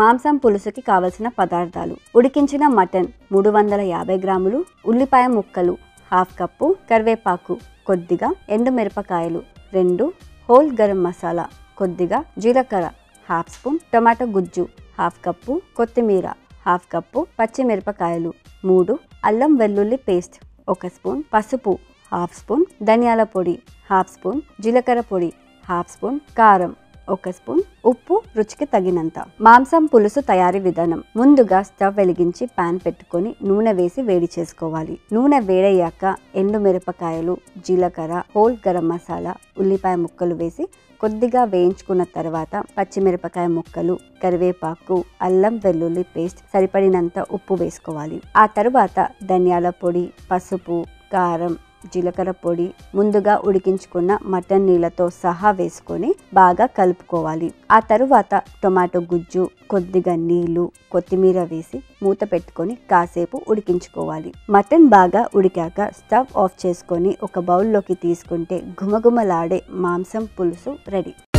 మాంసం పులుసుకి కావలసిన పదార్థాలు ఉడికించిన మటన్ మూడు వందల యాభై గ్రాములు ఉల్లిపాయ ముక్కలు హాఫ్ కప్పు కరివేపాకు కొద్దిగా ఎండు మిరపకాయలు రెండు హోల్ గరం మసాలా కొద్దిగా జీలకర్ర హాఫ్ స్పూన్ టొమాటో గుజ్జు హాఫ్ కప్పు కొత్తిమీర హాఫ్ కప్పు పచ్చిమిరపకాయలు మూడు అల్లం వెల్లుల్లి పేస్ట్ ఒక స్పూన్ పసుపు హాఫ్ స్పూన్ ధనియాల పొడి హాఫ్ స్పూన్ జీలకర్ర పొడి హాఫ్ స్పూన్ కారం ఒక స్పూన్ ఉప్పు రుచికి తగినంత మాంసం పులుసు తయారీ విధానం ముందుగా స్టవ్ వెలిగించి పాన్ పెట్టుకొని నూనె వేసి వేడి చేసుకోవాలి నూనె వేడయ్యాక ఎండు మిరపకాయలు జీలకర్ర హోల్ గరం మసాలా ఉల్లిపాయ ముక్కలు వేసి కొద్దిగా వేయించుకున్న తర్వాత పచ్చిమిరపకాయ ముక్కలు కరివేపాకు అల్లం వెల్లుల్లి పేస్ట్ సరిపడినంత ఉప్పు వేసుకోవాలి ఆ తరువాత ధనియాల పొడి పసుపు కారం జీలకర్ర పొడి ముందుగా ఉడికించుకున్న మటన్ నీళ్ళతో సహా వేసుకొని బాగా కలుపుకోవాలి ఆ తరువాత టొమాటో గుజ్జు కొద్దిగా నీళ్లు కొత్తిమీర వేసి మూత పెట్టుకొని కాసేపు ఉడికించుకోవాలి మటన్ బాగా ఉడికాక స్టవ్ ఆఫ్ చేసుకొని ఒక బౌల్లోకి తీసుకుంటే గుమగుమలాడే మాంసం పులుసు రెడీ